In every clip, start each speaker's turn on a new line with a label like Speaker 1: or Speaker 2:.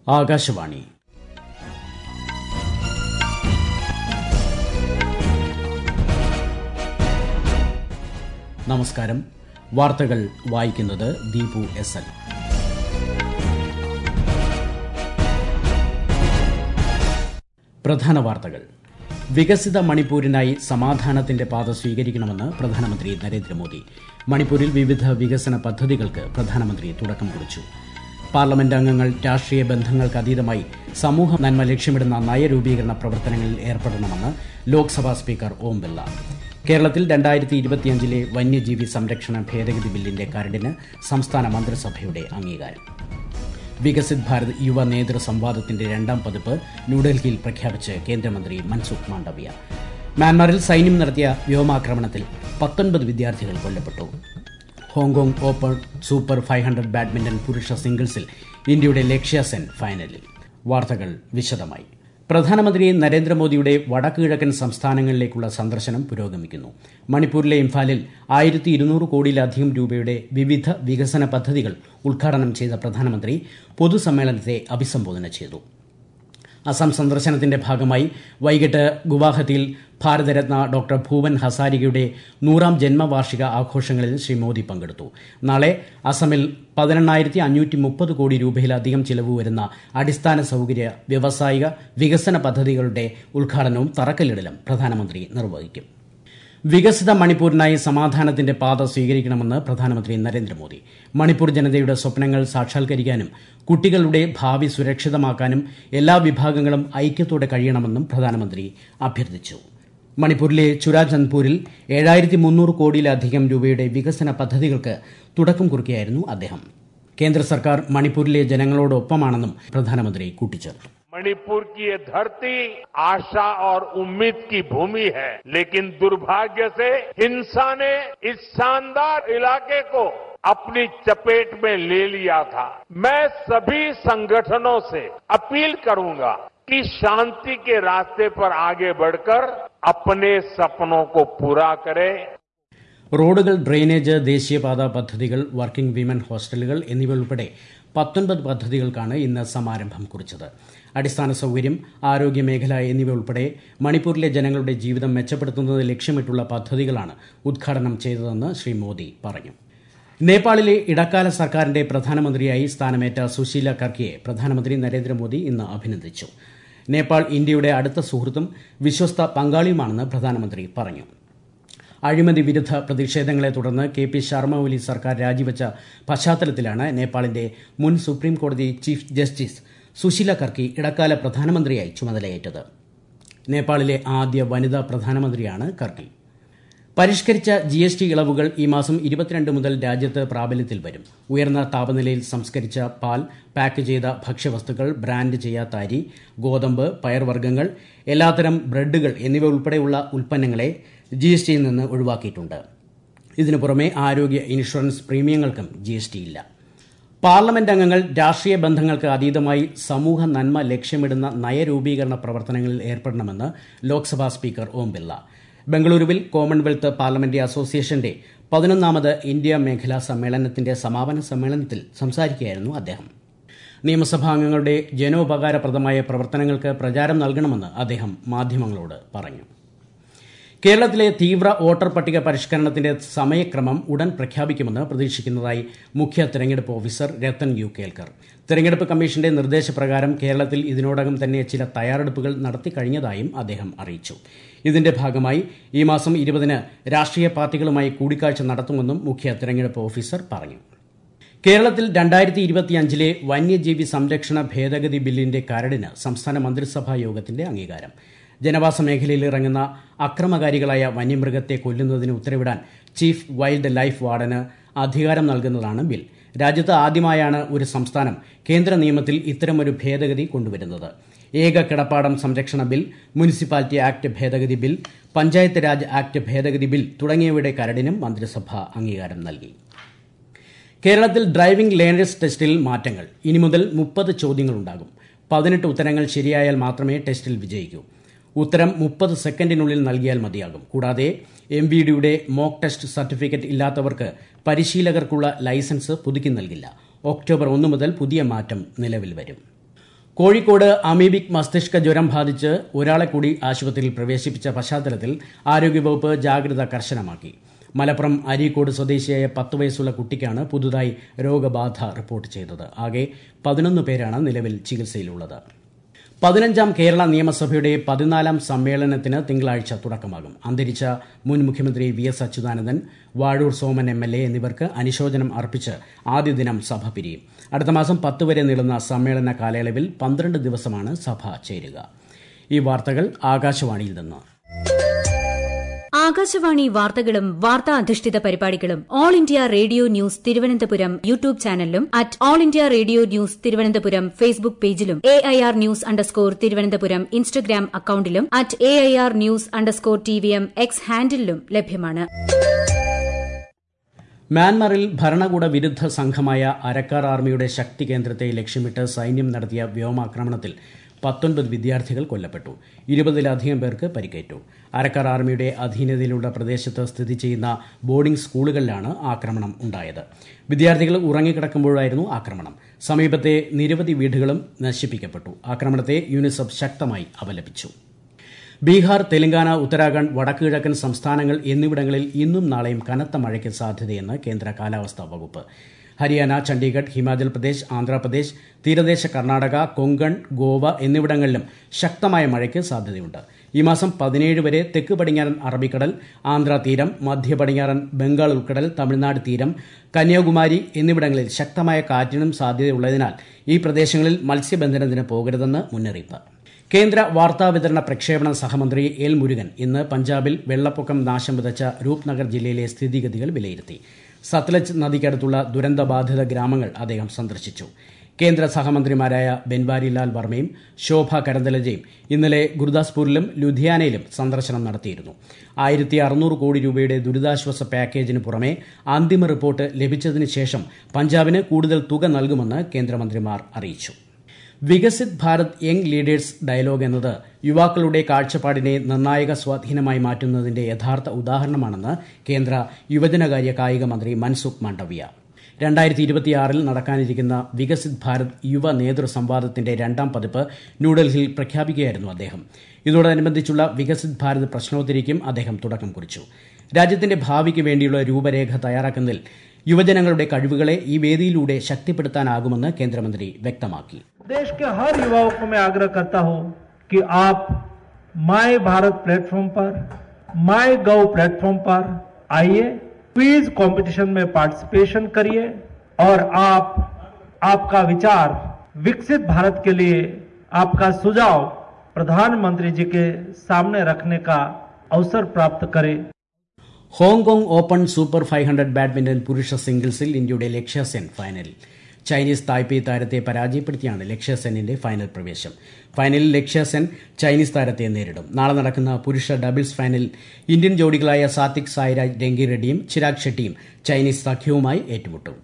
Speaker 1: ആകാശവാണി നമസ്കാരം വാർത്തകൾ വായിക്കുന്നത് ദീപു എസ് എൽ പ്രധാന വാർത്തകൾ വികസിത മണിപ്പൂരിനായി സമാധാനത്തിന്റെ പാത സ്വീകരിക്കണമെന്ന് പ്രധാനമന്ത്രി നരേന്ദ്രമോദി മണിപ്പൂരിൽ വിവിധ വികസന പദ്ധതികൾക്ക് പ്രധാനമന്ത്രി തുടക്കം കുറിച്ചു പാർലമെന്റ് അംഗങ്ങൾ രാഷ്ട്രീയ ബന്ധങ്ങൾക്ക് അതീതമായി സമൂഹ നന്മ ലക്ഷ്യമിടുന്ന നയരൂപീകരണ പ്രവർത്തനങ്ങളിൽ ഏർപ്പെടണമെന്ന് ലോക്സഭാ സ്പീക്കർ ഓം ബിർള കേരളത്തിൽ രണ്ടായിരത്തി ഇരുപത്തിയഞ്ചിലെ വന്യജീവി സംരക്ഷണ ഭേദഗതി ബില്ലിന്റെ കരടിന് സംസ്ഥാന മന്ത്രിസഭയുടെ അംഗീകാരം വികസിത് ഭാരത് യുവ നേതൃ സംവാദത്തിന്റെ രണ്ടാം പതിപ്പ് ന്യൂഡൽഹിയിൽ പ്രഖ്യാപിച്ച് കേന്ദ്രമന്ത്രി മൻസുഖ് മാണ്ഡവ്യ മ്യാൻമാറിൽ സൈന്യം നടത്തിയ വ്യോമാക്രമണത്തിൽ പത്തൊൻപത് വിദ്യാർത്ഥികൾ കൊല്ലപ്പെട്ടു Hong Kong Open Super five hundred badminton പുരുഷ സിംഗിൾസിൽ ഇന്ത്യയുടെ ലക്ഷ്യ സെൻ ഫൈനലിൽ വാർത്തകൾ വിശദമായി പ്രധാനമന്ത്രി നരേന്ദ്രമോദിയുടെ വടക്കു കിഴക്കൻ സംസ്ഥാനങ്ങളിലേക്കുള്ള സന്ദർശനം പുരോഗമിക്കുന്നു മണിപ്പൂരിലെ ഇംഫാലിൽ ആയിരത്തി ഇരുന്നൂറ് കോടിയിലധികം രൂപയുടെ വിവിധ വികസന പദ്ധതികൾ ഉദ്ഘാടനം ചെയ്ത പ്രധാനമന്ത്രി പൊതുസമ്മേളനത്തെ അഭിസംബോധന ചെയ്തു അസം സന്ദർശനത്തിന്റെ ഭാഗമായി വൈകിട്ട് ഗുവാഹത്തിയിൽ ഭാരതരത്ന ഡോക്ടർ ഭൂവൻ ഹസാരികയുടെ നൂറാം ജന്മവാർഷിക ആഘോഷങ്ങളിൽ ശ്രീ മോദി പങ്കെടുത്തു നാളെ അസമിൽ പതിനെണ്ണായിരത്തി അഞ്ഞൂറ്റി മുപ്പത് കോടി രൂപയിലധികം ചിലവ് വരുന്ന അടിസ്ഥാന സൌകര്യ വ്യവസായിക വികസന പദ്ധതികളുടെ ഉദ്ഘാടനവും തറക്കല്ലിടലും പ്രധാനമന്ത്രി നിർവഹിക്കും വികസിത മണിപ്പൂരിനായി സമാധാനത്തിന്റെ പാത സ്വീകരിക്കണമെന്ന് പ്രധാനമന്ത്രി നരേന്ദ്രമോദി മണിപ്പൂർ ജനതയുടെ സ്വപ്നങ്ങൾ സാക്ഷാത്കരിക്കാനും കുട്ടികളുടെ ഭാവി സുരക്ഷിതമാക്കാനും എല്ലാ വിഭാഗങ്ങളും ഐക്യത്തോടെ കഴിയണമെന്നും പ്രധാനമന്ത്രി അഭ്യർത്ഥിച്ചു മണിപ്പൂരിലെ ചുരാചന്ദ്പൂരിൽ ഏഴായിരത്തി മുന്നൂറ് കോടിയിലധികം രൂപയുടെ വികസന പദ്ധതികൾക്ക് തുടക്കം കുറിക്കുകയായിരുന്നു അദ്ദേഹം കേന്ദ്ര സർക്കാർ മണിപ്പൂരിലെ ജനങ്ങളോടൊപ്പമാണെന്നും പ്രധാനമന്ത്രി കൂട്ടിച്ചേർത്തു
Speaker 2: मणिपुर की ये धरती आशा और उम्मीद की भूमि है लेकिन दुर्भाग्य से हिंसा ने इस शानदार इलाके को अपनी चपेट में ले लिया था मैं सभी संगठनों से अपील करूंगा कि शांति के रास्ते पर आगे बढ़कर अपने सपनों को पूरा करें
Speaker 1: റോഡുകൾ ഡ്രെയിനേജ് ദേശീയപാത പദ്ധതികൾ വർക്കിംഗ് വിമൻ ഹോസ്റ്റലുകൾ എന്നിവ ഉൾപ്പെടെ പത്തൊൻപത് പദ്ധതികൾക്കാണ് ഇന്ന് സമാരംഭം കുറിച്ചത് അടിസ്ഥാന സൌകര്യം ആരോഗ്യ മേഖല എന്നിവ ഉൾപ്പെടെ മണിപ്പൂരിലെ ജനങ്ങളുടെ ജീവിതം മെച്ചപ്പെടുത്തുന്നത് ലക്ഷ്യമിട്ടുള്ള പദ്ധതികളാണ് ഉദ്ഘാടനം ചെയ്തതെന്ന് ശ്രീ മോദി പറഞ്ഞു നേപ്പാളിലെ ഇടക്കാല സർക്കാരിന്റെ പ്രധാനമന്ത്രിയായി സ്ഥാനമേറ്റ സുശീല കർക്കിയെ പ്രധാനമന്ത്രി നരേന്ദ്രമോദി ഇന്ന് അഭിനന്ദിച്ചു നേപ്പാൾ ഇന്ത്യയുടെ അടുത്ത സുഹൃത്തും വിശ്വസ്ത പങ്കാളിയുമാണെന്ന് പ്രധാനമന്ത്രി പറഞ്ഞു അഴിമതി വിരുദ്ധ പ്രതിഷേധങ്ങളെ തുടർന്ന് കെ പി ശർമ്മ ഒലി സർക്കാർ രാജിവെച്ച പശ്ചാത്തലത്തിലാണ് നേപ്പാളിന്റെ മുൻ സുപ്രീം കോടതി ചീഫ് ജസ്റ്റിസ് സുശീല കർക്കി ഇടക്കാല പ്രധാനമന്ത്രിയായി ചുമതലയേറ്റത് നേപ്പാളിലെ ആദ്യ വനിതാ പ്രധാനമന്ത്രിയാണ് കർക്കി പരിഷ്കരിച്ച ജി എസ് ടി ഇളവുകൾ ഈ മാസം ഇരുപത്തിരണ്ട് മുതൽ രാജ്യത്ത് പ്രാബല്യത്തിൽ വരും ഉയർന്ന താപനിലയിൽ സംസ്കരിച്ച പാൽ പാക്ക് ചെയ്ത ഭക്ഷ്യവസ്തുക്കൾ ബ്രാൻഡ് ചെയ്യാത്ത അരി ഗോതമ്പ് പയർവർഗ്ഗങ്ങൾ എല്ലാത്തരം ബ്രെഡുകൾ എന്നിവ ഉൾപ്പെടെയുള്ള ഉൽപ്പന്നങ്ങളെ ജി എസ് ടിയിൽ നിന്ന് ഒഴിവാക്കിയിട്ടുണ്ട് ഇതിനു പുറമെ ആരോഗ്യ ഇൻഷുറൻസ് പ്രീമിയങ്ങൾക്കും ജി എസ് ടി ഇല്ല പാർലമെന്റ് അംഗങ്ങൾ രാഷ്ട്രീയ ബന്ധങ്ങൾക്ക് അതീതമായി സമൂഹ നന്മ ലക്ഷ്യമിടുന്ന നയരൂപീകരണ പ്രവർത്തനങ്ങളിൽ ഏർപ്പെടണമെന്ന് ലോക്സഭാ സ്പീക്കർ ഓം ബിർള ബംഗളൂരുവിൽ കോമൺവെൽത്ത് പാർലമെന്ററി അസോസിയേഷന്റെ പതിനൊന്നാമത് ഇന്ത്യ മേഖലാ സമ്മേളനത്തിന്റെ സമാപന സമ്മേളനത്തിൽ സംസാരിക്കുകയായിരുന്നു അദ്ദേഹം നിയമസഭാംഗങ്ങളുടെ ജനോപകാരപ്രദമായ പ്രവർത്തനങ്ങൾക്ക് പ്രചാരം നൽകണമെന്ന് അദ്ദേഹം മാധ്യമങ്ങളോട് പറഞ്ഞു കേരളത്തിലെ തീവ്ര വോട്ടർ പട്ടിക പരിഷ്കരണത്തിന്റെ സമയക്രമം ഉടൻ പ്രഖ്യാപിക്കുമെന്ന് പ്രതീക്ഷിക്കുന്നതായി മുഖ്യ തെരഞ്ഞെടുപ്പ് ഓഫീസർ രത്തൻ യു കേൽക്കർ തെരഞ്ഞെടുപ്പ് കമ്മീഷന്റെ നിർദ്ദേശപ്രകാരം കേരളത്തിൽ ഇതിനോടകം തന്നെ ചില തയ്യാറെടുപ്പുകൾ നടത്തിക്കഴിഞ്ഞതായും അദ്ദേഹം അറിയിച്ചു ഇതിന്റെ ഭാഗമായി ഈ മാസം ഇരുപതിന് രാഷ്ട്രീയ പാർട്ടികളുമായി കൂടിക്കാഴ്ച നടത്തുമെന്നും മുഖ്യ തെരഞ്ഞെടുപ്പ് ഓഫീസർ പറഞ്ഞു കേരളത്തിൽ രണ്ടായിരത്തി ഇരുപത്തിയഞ്ചിലെ വന്യജീവി സംരക്ഷണ ഭേദഗതി ബില്ലിന്റെ കരടിന് സംസ്ഥാന മന്ത്രിസഭാ യോഗത്തിന്റെ അംഗീകാരം ജനവാസ മേഖലയിൽ ഇറങ്ങുന്ന അക്രമകാരികളായ വന്യമൃഗത്തെ കൊല്ലുന്നതിന് ഉത്തരവിടാൻ ചീഫ് വൈൽഡ് ലൈഫ് വാർഡന് അധികാരം നൽകുന്നതാണ് ബിൽ രാജ്യത്ത് ആദ്യമായാണ് ഒരു സംസ്ഥാനം കേന്ദ്ര നിയമത്തിൽ ഇത്തരമൊരു ഭേദഗതി കൊണ്ടുവരുന്നത് ഏക കിടപ്പാടം സംരക്ഷണ ബിൽ മുനിസിപ്പാലിറ്റി ആക്ട് ഭേദഗതി ബിൽ പഞ്ചായത്ത് രാജ് ആക്ട് ഭേദഗതി ബിൽ തുടങ്ങിയവയുടെ കരടിനും മന്ത്രിസഭ അംഗീകാരം നൽകി കേരളത്തിൽ ഡ്രൈവിംഗ് ലേണേഴ്സ് ടെസ്റ്റിൽ മാറ്റങ്ങൾ ഇനി മുതൽ മുപ്പത് ചോദ്യങ്ങളുണ്ടാകും പതിനെട്ട് ഉത്തരങ്ങൾ ശരിയായാൽ മാത്രമേ ടെസ്റ്റിൽ വിജയിക്കൂ ഉത്തരം മുപ്പത് സെക്കൻഡിനുള്ളിൽ നൽകിയാൽ മതിയാകും കൂടാതെ എം വി ഡിയുടെ മോക്ക് ടെസ്റ്റ് സർട്ടിഫിക്കറ്റ് ഇല്ലാത്തവർക്ക് പരിശീലകർക്കുള്ള ലൈസൻസ് പുതുക്കി നൽകില്ല ഒക്ടോബർ ഒന്ന് മുതൽ പുതിയ മാറ്റം നിലവിൽ വരും കോഴിക്കോട് അമീബിക് മസ്തിഷ്ക ജ്വരം ബാധിച്ച് ഒരാളെ കൂടി ആശുപത്രിയിൽ പ്രവേശിപ്പിച്ച പശ്ചാത്തലത്തിൽ ആരോഗ്യവകുപ്പ് ജാഗ്രത കർശനമാക്കി മലപ്പുറം അരീക്കോട് സ്വദേശിയായ പത്ത് വയസ്സുള്ള കുട്ടിക്കാണ് പുതുതായി രോഗബാധ റിപ്പോർട്ട് ചെയ്തത് ആകെ പതിനൊന്ന് പേരാണ് നിലവിൽ ചികിത്സയിലുള്ളത് പതിനഞ്ചാം കേരള നിയമസഭയുടെ പതിനാലാം സമ്മേളനത്തിന് തിങ്കളാഴ്ച തുടക്കമാകും അന്തരിച്ച മുൻ മുഖ്യമന്ത്രി V S Achuthanandan Vazhoor Soman M L A എന്നിവർക്ക് അനുശോചനം അർപ്പിച്ച് ആദ്യ ദിനം സഭ പിരിയും അടുത്ത മാസം പത്ത് വരെ നീളുന്ന സമ്മേളന കാലയളവിൽ പന്ത്രണ്ട് ദിവസമാണ് സഭ ചേരുക ഈ വാർത്തകൾ ആകാശവാണിയിൽ നിന്ന്
Speaker 3: ആകാശവാണി വാർത്തകളും വാർത്താ അധിഷ്ഠിത പരിപാടികളും All India Radio News Thiruvananthapuram YouTube ചാനലിലും at All India Radio News Thiruvananthapuram Facebook പേജിലും A I R news underscore Thiruvananthapuram Instagram അക്കൌണ്ടിലും at A I R news underscore T V M X ഹാൻഡിലും ലഭ്യമാണ്
Speaker 1: മ്യാൻമറിൽ ഭരണകൂട വിരുദ്ധ സംഘമായ അരക്കാർ ആർമിയുടെ ശക്തി കേന്ദ്രത്തെ ലക്ഷ്യമിട്ട് സൈന്യം നടത്തിയ വ്യോമാക്രമണത്തിൽ പത്തൊൻപത് വിദ്യാർത്ഥികൾ കൊല്ലപ്പെട്ടു ഇരുപതിലധികം പേർക്ക് പരിക്കേറ്റു അരക്കാർ ആർമിയുടെ അധീനതയിലുള്ള പ്രദേശത്ത് സ്ഥിതി ചെയ്യുന്ന ബോർഡിംഗ് സ്കൂളുകളിലാണ് ആക്രമണം ഉണ്ടായത് വിദ്യാർത്ഥികൾ ഉറങ്ങിക്കിടക്കുമ്പോഴായിരുന്നു ആക്രമണം സമീപത്തെ നിരവധി വീടുകളും നശിപ്പിക്കപ്പെട്ടു ആക്രമണത്തെ യൂണിസെഫ് ശക്തമായി അപലപിച്ചു ബീഹാർ തെലങ്കാന ഉത്തരാഖണ്ഡ് വടക്കുകിഴക്കൻ സംസ്ഥാനങ്ങൾ എന്നിവിടങ്ങളിൽ ഇന്നും നാളെയും കനത്ത മഴയ്ക്ക് സാധ്യതയെന്ന് കേന്ദ്ര കാലാവസ്ഥാ വകുപ്പ് ഹരിയാന ചണ്ഡീഗഡ് ഹിമാചൽ പ്രദേശ് ആന്ധ്രാപ്രദേശ് തീരദേശ കർണാടക കൊങ്കൺ ഗോവ എന്നിവിടങ്ങളിലും ശക്തമായ മഴയ്ക്ക് സാധ്യതയുണ്ട് ഈ മാസം പതിനേഴ് വരെ തെക്ക് പടിഞ്ഞാറൻ അറബിക്കടൽ ആന്ധ്ര തീരം മധ്യ പടിഞ്ഞാറൻ ബംഗാൾ ഉൾക്കടൽ തമിഴ്നാട് തീരം കന്യാകുമാരി എന്നിവിടങ്ങളിൽ ശക്തമായ കാറ്റിനും സാധ്യതയുള്ളതിനാൽ ഈ പ്രദേശങ്ങളിൽ മത്സ്യബന്ധനത്തിന് പോകരുതെന്ന് മുന്നറിയിപ്പ് കേന്ദ്ര വാർത്താവിതരണ പ്രക്ഷേപണ സഹമന്ത്രി എൽ മുരുകൻ ഇന്ന് പഞ്ചാബിൽ വെള്ളപ്പൊക്കം നാശം വിതച്ച രൂപ്നഗർ ജില്ലയിലെ സ്ഥിതിഗതികൾ വിലയിരുത്തി സത്ലജ് നദിക്കടുത്തുള്ള ദുരന്തബാധിത ഗ്രാമങ്ങൾ അദ്ദേഹം സന്ദർശിച്ചു കേന്ദ്ര സഹമന്ത്രിമാരായ ബെൻവാരിലാൽ വർമ്മയും ശോഭ കരന്തലജയും ഇന്നലെ ഗുർദാസ്പൂരിലും ലുധിയാനയിലും സന്ദർശനം നടത്തിയിരുന്നു ആയിരത്തി അറുന്നൂറ് കോടി രൂപയുടെ ദുരിതാശ്വാസ പാക്കേജിന് പുറമെ അന്തിമ റിപ്പോർട്ട് ലഭിച്ചതിന് ശേഷം പഞ്ചാബിന് കൂടുതൽ തുക നൽകുമെന്ന് കേന്ദ്രമന്ത്രിമാർ അറിയിച്ചു Viksit Bharat Young Leaders Dialogue എന്നത് യുവാക്കളുടെ കാഴ്ചപ്പാടിനെ നിർണായക സ്വാധീനമായി മാറ്റുന്നതിന്റെ യഥാർത്ഥ ഉദാഹരണമാണെന്ന് കേന്ദ്ര യുവജനകാര്യ കായിക മന്ത്രി മൻസുഖ് മാണ്ഡവ്യ രണ്ടായിരത്തി ഇരുപത്തിയാറിൽ നടക്കാനിരിക്കുന്ന വികസിത് ഭാരത് യുവ നേതൃ സംവാദത്തിന്റെ രണ്ടാം പതിപ്പ് ന്യൂഡൽഹിയിൽ പ്രഖ്യാപിക്കുകയായിരുന്നു അദ്ദേഹം ഇതോടനുബന്ധിച്ചുള്ള വികസിത് ഭാരത് പ്രശ്നോത്തരിക്കും അദ്ദേഹം തുടക്കം കുറിച്ചു രാജ്യത്തിന്റെ ഭാവിക്ക് വേണ്ടിയുള്ള രൂപരേഖ തയ്യാറാക്കുന്നതിൽ യുവജനങ്ങളുടെ കഴിവുകളെ ഈ വേദിയിലൂടെ ശക്തിപ്പെടുത്താനാകുമെന്ന് കേന്ദ്രമന്ത്രി വ്യക്തമാക്കി
Speaker 4: देश के हर युवाओं को मैं आग्रह करता हूं कि आप माय भारत प्लेटफॉर्म पर माय गव प्लेटफॉर्म पर आइए क्विज कंपटीशन में पार्टिसिपेशन करिए और आप आपका विचार विकसित भारत के लिए आपका सुझाव प्रधानमंत्री जी के सामने रखने का अवसर प्राप्त करें
Speaker 1: Hong Kong Open Super five hundred badminton പുരുഷ സിംഗിൾസിൽ ഇന്ത്യയുടെ ലക്ഷ്യ സെൻ ഫൈനലിൽ ചൈനീസ് തായ്പേ താരത്തെ പരാജയപ്പെടുത്തിയാണ് ലക്ഷ്യ സെന്നിന്റെ ഫൈനൽ പ്രവേശം ഫൈനലിൽ ലക്ഷ്യ സെൻ ചൈനീസ് താരത്തെ നേരിടും നാളെ നടക്കുന്ന പുരുഷ ഡബിൾസ് ഫൈനലിൽ ഇന്ത്യൻ ജോഡികളായ സാത്വിക് സായിരാജ് രംഗി റെഡ്ഡിയും ചിരാഗ് ഷെട്ടിയും ചൈനീസ് സഖ്യവുമായി ഏറ്റുമുട്ടും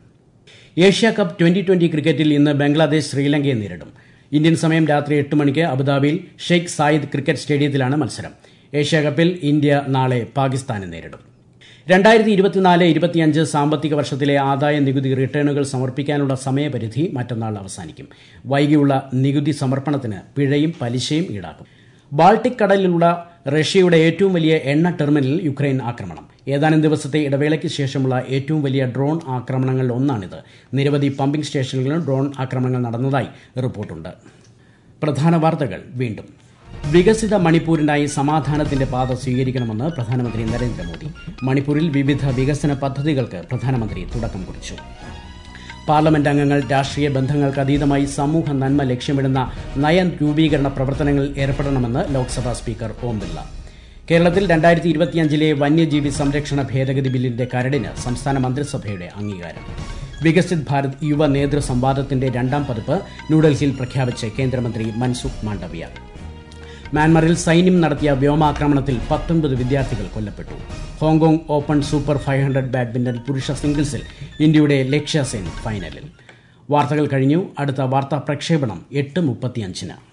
Speaker 1: ഏഷ്യ കപ്പ് ട്വന്റി ട്വന്റി ക്രിക്കറ്റിൽ ഇന്ന് ബംഗ്ലാദേശ് ശ്രീലങ്കയെ നേരിടും ഇന്ത്യൻ സമയം രാത്രി എട്ട് മണിക്ക് അബുദാബിയിൽ ഷെയ്ഖ് സായിദ് ക്രിക്കറ്റ് സ്റ്റേഡിയത്തിലാണ് മത്സരം ഏഷ്യ കപ്പിൽ ഇന്ത്യ നാളെ പാകിസ്ഥാനെ നേരിടും രണ്ടായിരത്തി ഇരുപത്തിനാല് ഇരുപത്തിയഞ്ച് സാമ്പത്തിക വർഷത്തിലെ ആദായ നികുതി റിട്ടേണുകൾ സമർപ്പിക്കാനുള്ള സമയപരിധി മറ്റന്നാൾ അവസാനിക്കും വൈകിയുള്ള നികുതി സമർപ്പണത്തിന് പിഴയും പലിശയും ഈടാക്കും ബാൾട്ടിക് കടലിലുള്ള റഷ്യയുടെ ഏറ്റവും വലിയ എണ്ണ ടെർമിനലിൽ യുക്രൈൻ ആക്രമണം ഏതാനും ദിവസത്തെ ഇടവേളയ്ക്ക് ശേഷമുള്ള ഏറ്റവും വലിയ ഡ്രോൺ ആക്രമണങ്ങളിൽ ഒന്നാണിത് നിരവധി പമ്പിംഗ് സ്റ്റേഷനുകളിലും ഡ്രോൺ ആക്രമണങ്ങൾ നടന്നതായി റിപ്പോർട്ടുണ്ട് പ്രധാന വാർത്തകൾ വീണ്ടും വികസിത മണിപ്പൂരിനായി സമാധാനത്തിന്റെ പാത സ്വീകരിക്കണമെന്ന് പ്രധാനമന്ത്രി നരേന്ദ്രമോദി മണിപ്പൂരിൽ വിവിധ വികസന പദ്ധതികൾക്ക് പ്രധാനമന്ത്രി തുടക്കം കുറിച്ചു പാർലമെന്റ് അംഗങ്ങൾ രാഷ്ട്രീയ ബന്ധങ്ങൾക്ക് അതീതമായി സമൂഹ നന്മ ലക്ഷ്യമിടുന്ന നയ രൂപീകരണ പ്രവർത്തനങ്ങളിൽ ഏർപ്പെടണമെന്ന് ലോക്സഭാ സ്പീക്കർ ഓം ബിർള കേരളത്തിൽ രണ്ടായിരത്തി ഇരുപത്തിയഞ്ചിലെ വന്യജീവി സംരക്ഷണ ഭേദഗതി ബില്ലിന്റെ കരടിന് സംസ്ഥാന മന്ത്രിസഭയുടെ അംഗീകാരം വികസിത് ഭാരത് യുവ നേതൃ സംവാദത്തിന്റെ രണ്ടാം പതിപ്പ് ന്യൂഡൽഹിയിൽ പ്രഖ്യാപിച്ച് കേന്ദ്രമന്ത്രി മൻസുഖ് മാണ്ഡവ്യ മ്യാൻമറിൽ സൈന്യം നടത്തിയ വ്യോമാക്രമണത്തിൽ പത്തൊൻപത് വിദ്യാർത്ഥികൾ കൊല്ലപ്പെട്ടു Hong Kong Open Super five hundred badminton പുരുഷ സിംഗിൾസിൽ ഇന്ത്യയുടെ ലക്ഷ്യ സെൻ ഫൈനലിൽ വാർത്തകൾ കഴിഞ്ഞു അടുത്ത വാർത്താ പ്രക്ഷേപണം എട്ട് മുപ്പത്തിയഞ്ചിന്